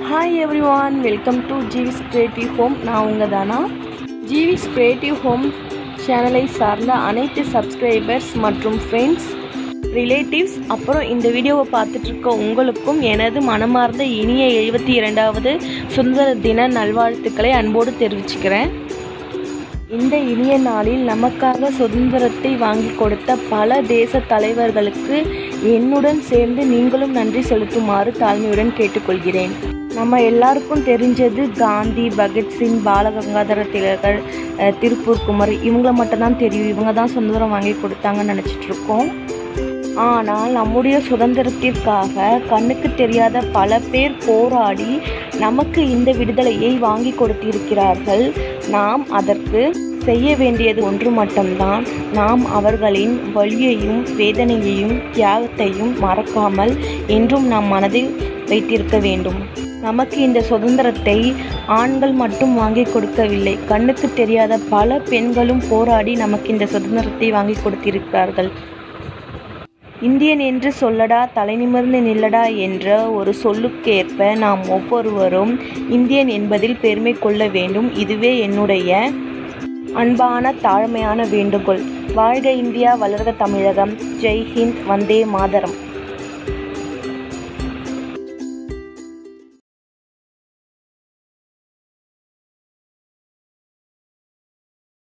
hi everyone welcome to ஜிவிஸ் creative home நான் உங்கள் தானா ஜிவிஸ் கிரியேட்டிவ் ஹோம் சேனலை சார்ந்த அனைத்து சப்ஸ்கிரைபர்ஸ் மற்றும் ஃப்ரெண்ட்ஸ் ரிலேட்டிவ்ஸ் அப்புறம் இந்த வீடியோவை பார்த்துட்டு இருக்க உங்களுக்கும் எனது மனமார்ந்த இனிய எழுபத்தி இரண்டாவது சுதந்திர தின நல்வாழ்த்துக்களை அன்போடு தெரிவிச்சுக்கிறேன் இந்த இனிய நாளில் நமக்காக சுதந்திரத்தை வாங்கி கொடுத்த பல தேச தலைவர்களுக்கு என்னுடன் சேர்ந்து நீங்களும் நன்றி செலுத்துமாறு தாழ்மையுடன் கேட்டுக்கொள்கிறேன் நம்ம எல்லாருக்கும் தெரிஞ்சது காந்தி பகத்சிங் பாலகங்காதர திலகர் அஹ், திருப்பூர் குமரி இவங்கள மட்டும்தான் தெரியும் இவங்க தான் சுதந்திரம் வாங்கி கொடுத்தாங்கன்னு நினச்சிட்டு இருக்கோம் ஆனால் நம்முடைய சுதந்திரத்திற்காக கண்ணுக்கு தெரியாத பல பேர் போராடி நமக்கு இந்த விடுதலையை வாங்கி கொடுத்திருக்கிறார்கள் நாம் அதற்கு செய்ய வேண்டியது ஒன்று மட்டும்தான் நாம் அவர்களின் வலியையும் வேதனையையும் தியாகத்தையும் மறக்காமல் என்றும் நம் மனதில் வைத்திருக்க வேண்டும் நமக்கு இந்த சுதந்திரத்தை ஆண்கள் மட்டும் வாங்கி கொடுக்கவில்லை கண்ணுக்கு தெரியாத பல பெண்களும் போராடி நமக்கு இந்த சுதந்திரத்தை வாங்கி கொடுத்திருக்கிறார்கள் இந்தியன் என்று சொல்லடா தலைநிமிர்ந்து நில்லடா என்ற ஒரு சொல்லுக்கேற்ப நாம் ஒவ்வொருவரும் இந்தியன் என்பதில் பெருமை கொள்ள வேண்டும் இதுவே என்னுடைய அன்பான தாழ்மையான வேண்டுகோள் வாழ்க இந்தியா வளர்க தமிழகம் ஜெய் ஹிந்த் வந்தே மாதரம்